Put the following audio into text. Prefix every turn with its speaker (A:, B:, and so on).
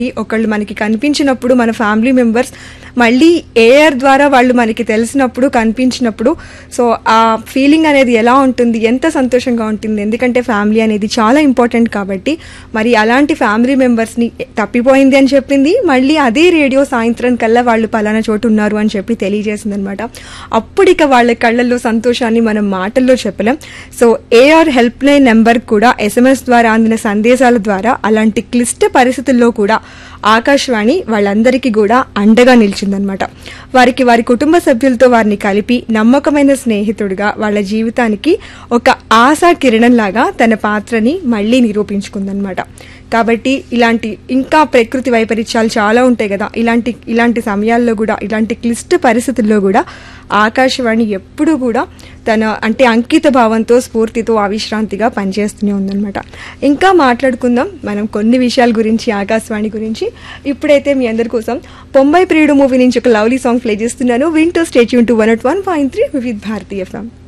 A: ఒకళ్ళు మనకి కనిపించినప్పుడు మన ఫ్యామిలీ మెంబర్స్ మళ్ళీ ఏఆర్ ద్వారా వాళ్ళు మనకి తెలిసినప్పుడు కనిపించినప్పుడు సో ఆ ఫీలింగ్ అనేది ఎలా ఉంటుంది ఎంత సంతోషంగా ఉంటుంది ఎందుకంటే ఫ్యామిలీ అనేది చాలా ఇంపార్టెంట్ కాబట్టి మరి అలాంటి ఫ్యామిలీ మెంబర్స్ని తప్పిపోయింది అని చెప్పింది మళ్ళీ అదే రేడియో సాయంత్రం కల్లా వాళ్ళు పలానా చోటు ఉన్నారు అని చెప్పి తెలియజేసింది అనమాట అప్పుడు ఇక వాళ్ళ కళ్ళల్లో సంతోషాన్ని మనం మాటల్లో చెప్పలేం so AR help line number కూడా ఎస్ఎంఎస్ ద్వారా అందిన సందేశాల ద్వారా అలాంటి క్లిష్ట పరిస్థితుల్లో కూడా ఆకాశవాణి వాళ్ళందరికీ కూడా అండగా నిలిచిందనమాట వారికి వారి కుటుంబ సభ్యులతో వారిని కలిపి నమ్మకమైన స్నేహితుడిగా వాళ్ళ జీవితానికి ఒక ఆశా కిరణంలాగా తన పాత్రని మళ్ళీ నిరూపించుకుందనమాట కాబట్టి ఇలాంటి ఇంకా ప్రకృతి వైపరీత్యాలు చాలా ఉంటాయి కదా ఇలాంటి ఇలాంటి సమయాల్లో కూడా ఇలాంటి క్లిష్ట పరిస్థితుల్లో కూడా ఆకాశవాణి ఎప్పుడూ కూడా తన అంటే అంకిత భావంతో స్ఫూర్తితో అవిశ్రాంతిగా పనిచేస్తూనే ఉందన్నమాట ఇంకా మాట్లాడుకుందాం మనం కొన్ని విషయాల గురించి ఆకాశవాణి గురించి ఇప్పుడైతే మీ అందరి కోసం పొంబై ప్రియుడు మూవీ నుంచి ఒక లవ్లీ సాంగ్ ప్లే చేస్తున్నాను వింటూ stay tuned to one at one point three with Bharati FM